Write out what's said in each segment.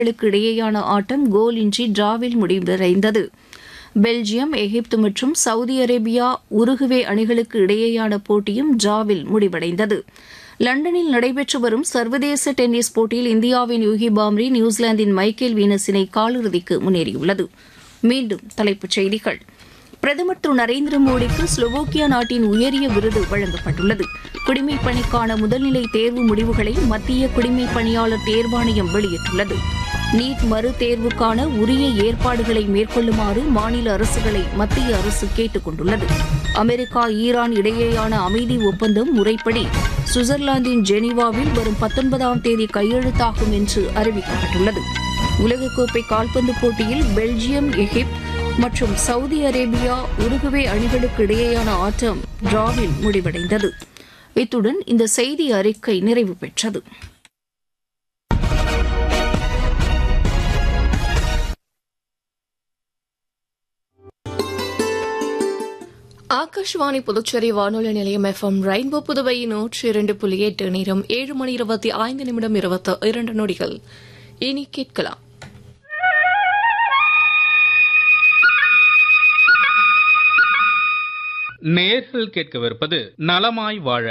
களுக்கு இடையேயான ஆட்டம் கோலின்றி டிராவில் முடிவடைந்தது பெல்ஜியம் எகிப்து மற்றும் சவுதி அரேபியா உருகுவே அணிகளுக்கு இடையேயான போட்டியும் டிராவில் முடிவடைந்தது லண்டனில் நடைபெற்று வரும் சர்வதேச டென்னிஸ் போட்டியில் இந்தியாவின் யூகி பாம்ரி நியூசிலாந்தின் மைக்கேல் வீனஸினை காலிறுதிக்கு முன்னேறியுள்ளது மீண்டும் தலைப்புச் செய்திகள் பிரதமர் திரு நரேந்திர மோடிக்கு ஸ்லோவோக்கியா நாட்டின் உயரிய விருது வழங்கப்பட்டுள்ளது குடிமைப் பணிக்கான முதல்நிலை தேர்வு முடிவுகளை மத்திய குடிமைப் பணியாளர் தேர்வாணையம் வெளியிட்டுள்ளது நீட் மறு தேர்வுக்கான உரிய ஏற்பாடுகளை மேற்கொள்ளுமாறு மாநில அரசுகளை மத்திய அரசு கேட்டுக் கொண்டுள்ளது அமெரிக்கா ஈரான் இடையேயான அமைதி ஒப்பந்தம் முறைப்படி சுவிட்சர்லாந்தின் ஜெனீவாவில் வரும் பத்தொன்பதாம் தேதி கையெழுத்தாகும் என்று அறிவிக்கப்பட்டுள்ளது உலகக்கோப்பை கால்பந்து போட்டியில் பெல்ஜியம் எகிப்து மற்றும் சவுதி அரேபியா உருகுவே அணிகளுக்கு இடையேயான ஆட்டம் டிராவில் முடிவடைந்தது இத்துடன் இந்த செய்தி அறிக்கை நிறைவு பெற்றது ஆகாஷ்வாணி புதுச்சேரி வானொலி நிலையம் எஃப்எம் ரெயின்போ புதுவை நூற்றி இரண்டு புள்ளி எட்டு நேரம் ஏழு மணி இருபத்தி ஐந்து நிமிடம் இருபத்தி இரண்டு நொடிகள் இனி கேட்கலாம் நேர்கள் கேட்கவிருப்பது நலமாய் வாழ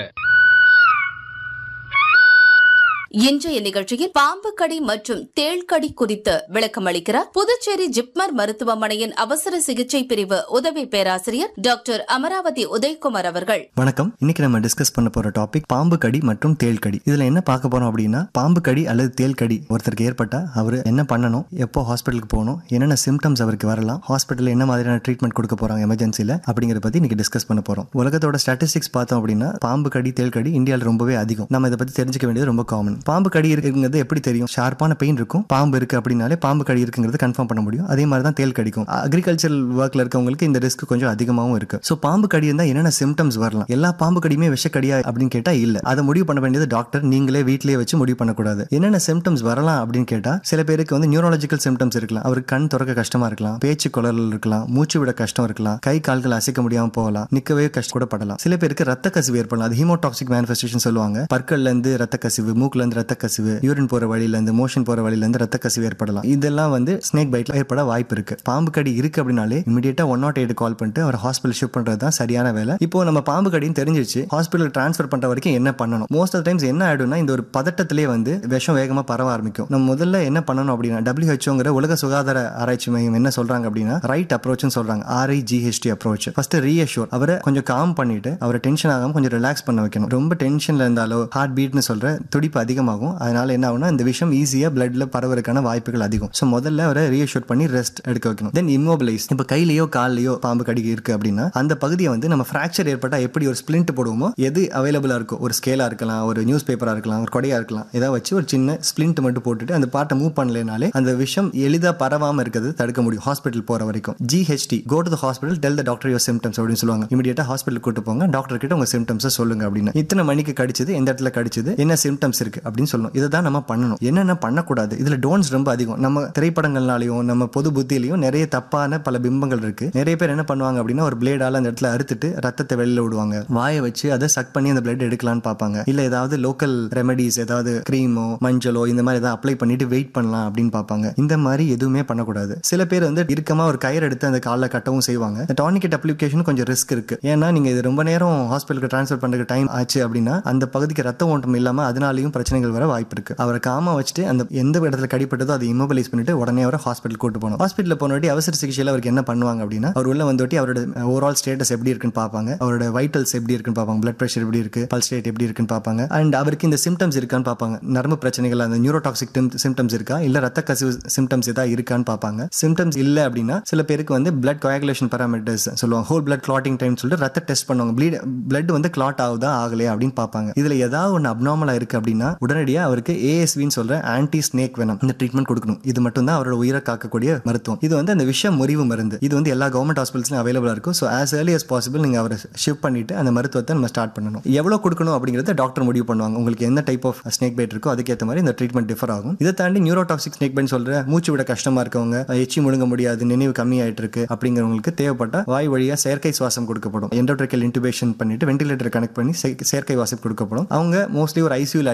இன்றைய நிகழ்ச்சியில் பாம்பு கடி மற்றும் தேள்கடி குறித்து விளக்கம் அளிக்கிறார் புதுச்சேரி ஜிப்மர் மருத்துவமனையின் அவசர சிகிச்சை பிரிவு உதவி பேராசிரியர் டாக்டர் அமராவதி உதயகுமார் அவர்கள் வணக்கம் இன்னைக்கு நம்ம டிஸ்கஸ் பண்ண போற டாபிக் பாம்பு கடி மற்றும் தேள் கடி இதுல என்ன பார்க்க போறோம் அப்படின்னா பாம்பு கடி அல்லது தேள் கடி ஒருத்தருக்கு ஏற்பட்டா அவர் என்ன பண்ணணும் எப்போ ஹாஸ்பிட்டலுக்கு போகணும் என்னென்ன சிம்டம்ஸ் அவருக்கு வரலாம் ஹாஸ்பிட்டல் என்ன மாதிரியான ட்ரீட்மெண்ட் கொடுக்க போறாங்க எமர்ஜென்சில அப்படிங்கறத பத்தி இன்னைக்கு டிஸ்கஸ் பண்ண போறோம் உலகத்தோட ஸ்டாட்டிஸ்டிக்ஸ் பார்த்தோம் அப்படின்னா பாம்பு கடி தேள் கடி இந்தியாவில் ரொம்பவே அதிகம் நம்ம இதை பத்தி தெரிஞ்சுக்க வேண்டியது ரொம்ப காமன் பாம்பு கடி இருக்குங்கிறது எப்படி தெரியும் ஷார்ப்பான பெயின் இருக்கும் பாம்பு இருக்கு அப்படின்னாலே பாம்பு கடி இருக்குங்கிறது கன்ஃபார்ம் பண்ண முடியும் அதே மாதிரி தான் தேள் கடிக்கும் அக்ரிகல்ச்சர் ஒர்க்ல இருக்கவங்களுக்கு இந்த ரிஸ்க் கொஞ்சம் அதிகமாகவும் இருக்கு ஸோ பாம்பு கடி இருந்தால் என்னென்ன சிம்டம்ஸ் வரலாம் எல்லா பாம்பு கடியுமே விஷக்கடியா அப்படின்னு கேட்டா இல்ல அதை முடிவு பண்ண வேண்டியது டாக்டர் நீங்களே வீட்டிலேயே வச்சு முடிவு பண்ணக்கூடாது என்னென்ன சிம்டம்ஸ் வரலாம் அப்படின்னு கேட்டா சில பேருக்கு வந்து நியூரலாஜிக்கல் சிம்டம்ஸ் இருக்கலாம் அவருக்கு கண் திறக்க கஷ்டமா இருக்கலாம் பேச்சு குளறல் இருக்கலாம் மூச்சு விட கஷ்டம் இருக்கலாம் கை கால்கள் அசைக்க முடியாம போகலாம் நிக்கவே கஷ்டம் கூட படலாம் சில பேருக்கு ரத்த கசிவு ஏற்படலாம் அது ஹீமோடாக்சிக் மேனிஃபெஸ்டேஷன் சொல்லுவாங்க பற்கள்ல இருந்து ரத்த கசிவு மூக்குல இருந்து ரத்த கசிவு யூரின் போற வழியில இருந்து மோஷன் போற வழியில இருந்து ரத்த கசிவு ஏற்படலாம் இதெல்லாம் வந்து ஸ்னேக் பைட்ல ஏற்பட வாய்ப்பு இருக்கு பாம்பு கடி இருக்கு அப்படின்னாலே இமீடியட்டா ஒன் நாட் எயிட் கால் பண்ணிட்டு அவர் ஹாஸ்பிட்டல் ஷிஃப்ட் பண்றது தான் சரியான வேலை இப்போ நம்ம பாம்பு கடின்னு தெரிஞ்சிருச்சு ஹாஸ்பிட்டல் ட்ரான்ஸ்ஃபர் பண்ற வரைக்கும் என்ன பண்ணணும் மோஸ்ட் ஆஃப் டைம்ஸ் என்ன ஆயிடும்னா இந்த ஒரு பதட்டத்திலே வந்து விஷம் வேகமா பரவ ஆரம்பிக்கும் நம்ம முதல்ல என்ன பண்ணணும் அப்படின்னா டபிள்யூஹெச்ஓங்கிற உலக சுகாதார ஆராய்ச்சி மையம் என்ன சொல்றாங்க அப்படின்னா ரைட் அப்ரோச்னு சொல்றாங்க ஆர்ஐஜிஹெச்டி அப்ரோச் ஃபர்ஸ்ட் ரீஅஷூர் அவரை கொஞ்சம் காம் பண்ணிட்டு அவரை டென்ஷன் ஆகாம கொஞ்சம் ரிலாக்ஸ் பண்ண வைக்கணும் ரொம்ப டென்ஷன்ல இருந்தாலோ ஹார்ட் பீட்னு சொல்ற துடிப்பு அதிகமாகும் அதனால என்ன ஆகும்னா இந்த விஷயம் ஈஸியா பிளட்ல பரவறதுக்கான வாய்ப்புகள் அதிகம் ஸோ முதல்ல அவரை ரீஅஷூர் பண்ணி ரெஸ்ட் எடுக்க வைக்கணும் தென் இம்மோபிளைஸ் இப்போ கையிலயோ கால்லயோ பாம்பு கடி இருக்கு அப்படின்னா அந்த பகுதியை வந்து நம்ம ஃப்ராக்சர் ஏற்பட்டா எப்படி ஒரு ஸ்பிளிண்ட் போடுவோமோ எது அவைலபிளா இருக்கும் ஒரு ஸ்கேலா இருக்கலாம் ஒரு நியூஸ் பேப்பரா இருக்கலாம் ஒரு கொடையா இருக்கலாம் ஏதாவது வச்சு ஒரு சின்ன ஸ்பிளிண்ட் மட்டும் போட்டுட்டு அந்த பார்ட்டை மூவ் பண்ணலனாலே அந்த விஷயம் எளிதா பரவாம இருக்கிறது தடுக்க முடியும் ஹாஸ்பிட்டல் போற வரைக்கும் ஜிஹெச்டி go to the hospital tell the doctor your symptoms அப்படின்னு சொல்லுவாங்க இமீடியட்டா ஹாஸ்பிட்டல் கூட்டு போங்க டாக்டர் கிட்ட உங்க சிம்டம்ஸ் சொல்லுங்க அப்படின்னு இத்தனை மணிக்கு கடிச்சது எந்த இடத்துல கடிச்சது என்ன சிம்டம்ஸ் இருக்கு அப்படின்னு சொல்லணும் இதை தான் நம்ம பண்ணணும் என்னென்ன பண்ணக்கூடாது இதுல டோன்ஸ் ரொம்ப அதிகம் நம்ம திரைப்படங்கள்னாலையும் நம்ம பொது புத்தியிலையும் நிறைய தப்பான பல பிம்பங்கள் இருக்கு நிறைய பேர் என்ன பண்ணுவாங்க அப்படின்னா ஒரு பிளேடால அந்த இடத்துல அறுத்துட்டு ரத்தத்தை வெளியில விடுவாங்க வாயை வச்சு அதை சக் பண்ணி அந்த பிளட் எடுக்கலாம்னு பார்ப்பாங்க இல்ல ஏதாவது லோக்கல் ரெமெடிஸ் ஏதாவது கிரீமோ மஞ்சளோ இந்த மாதிரி ஏதாவது அப்ளை பண்ணிட்டு வெயிட் பண்ணலாம் அப்படின்னு பார்ப்பாங்க இந்த மாதிரி எதுவுமே பண்ணக்கூடாது சில பேர் வந்து இறுக்கமா ஒரு கயிறு எடுத்து அந்த காலில் கட்டவும் செய்வாங்க இந்த டானிக்கெட் அப்ளிகேஷன் கொஞ்சம் ரிஸ்க் இருக்கு ஏன்னா நீங்க இது ரொம்ப நேரம் ஹாஸ்பிட்டலுக்கு ட்ரான்ஸ்ஃபர் பண்றதுக்கு டைம் ஆச்சு அப்படின்னா அந்த பகுதிக்கு ரத்த ஓட்டம் இல்லாம அதனாலையும் பிரச்சனைகள் வர வாய்ப்பு இருக்கு அவரை காம வச்சுட்டு அந்த எந்த இடத்துல கடிப்பட்டதோ அதை இம்மோபிலைஸ் பண்ணிட்டு உடனே அவரை ஹாஸ்பிட்டல் கூட்டு போகணும் ஹாஸ்பிட்டல் போனவாட்டி அவசர சிகிச்சையில் அவருக்கு என்ன பண்ணுவாங்க அப்படின்னா அவர் உள்ள வந்தோட்டி அவரோட ஓவரால் ஸ்டேட்டஸ் எப்படி இருக்குன்னு பார்ப்பாங்க அவரோட வைட்டல்ஸ் எப்படி இருக்குன்னு பார்ப்பாங்க பிளட் ப்ரெஷர் எப்படி இருக்கு பல்ஸ் ரேட் எப்படி இருக்குன்னு பார்ப்பாங்க அண்ட் அவருக்கு இந்த சிம்டம்ஸ் இருக்கான்னு பார்ப்பாங்க நரம்பு பிரச்சனைகள் அந்த நியூரோடாக்சிக் சிம்டம்ஸ் இருக்கா இல்ல ரத்த கசிவு சிம்டம்ஸ் ஏதாவது இருக்கான்னு பார்ப்பாங்க சிம்டம்ஸ் இல்ல அப்படின்னா சில பேருக்கு வந்து பிளட் கோயாகுலேஷன் பாராமீட்டர்ஸ் சொல்லுவாங்க ஹோல் பிளட் கிளாட்டிங் டைம் சொல்லிட்டு ரத்த டெஸ்ட் பண்ணுவாங்க ப்ளீட் பிளட் வந்து கிளாட் ஆகுதா ஆகலையா அப்படின்னு பார்ப்பாங்க இதுல ஏதாவது ஒன்று அப்நார்மலா இருக்கு அப்படின்னா உடனடியாக அவருக்கு ஏஎஸ்வின்னு சொல்ற ஆன்டி ஸ்னேக் வெனம் இந்த ட்ரீட்மெண்ட் கொடுக்கணும் இது மட்டும் தான் அவரோட உயிரை காக்கக்கூடிய மருத்துவம் இது வந்து அந்த விஷ முறிவு மருந்து இது வந்து எல்லா கவர்மெண்ட் ஹாஸ்பிட்டல்ஸ்லையும் அவைலபிளா இருக்கும் so as early as possible நீங்க அவரை ஷிஃப்ட் பண்ணிட்டு அந்த மருத்துவத்தை நம்ம ஸ்டார்ட் பண்ணணும் எவ்வளவு கொடுக்கணும் அப்படிங்கறத டாக்டர் முடிவு பண்ணுவாங்க உங்களுக்கு என்ன டைப் ஆஃப் ஸ்னேக் பைட் இருக்கோ அதுக்கேற்ற மாதிரி இந்த ட்ரீட்மெண்ட் டிஃபர் ஆகும் இதை தாண்டி நியூரோடாக்சிக் ஸ்னேக் பைட் சொல்ற மூச்சு விட கஷ்டமா இருக்கவங்க எச்சி முழுங்க முடியாது நினைவு கம்மி ஆயிட்டு இருக்கு அப்படிங்கிறவங்களுக்கு தேவைப்பட்ட வாய் வழியா செயற்கை சுவாசம் கொடுக்கப்படும் எண்டோட்ரிக்கல் இன்டுபேஷன் பண்ணிட்டு வென்டிலேட்டர் கனெக்ட் பண்ணி செ- செயற்கை சுவாசம் கொடுக்கப்படும் அவங்க மோஸ்ட்லி ஒரு ஐசியூல அட்மிட் பண்ணிட்டு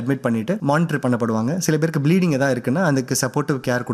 பண்ணிட்டு மானிட்டர் பண்ணப்படுவாங்க சில பேருக்கு ப்ளீடிங் ஏதாவது இருக்குன்னா அதுக்கு சப்போர்ட்டிவ் கேர்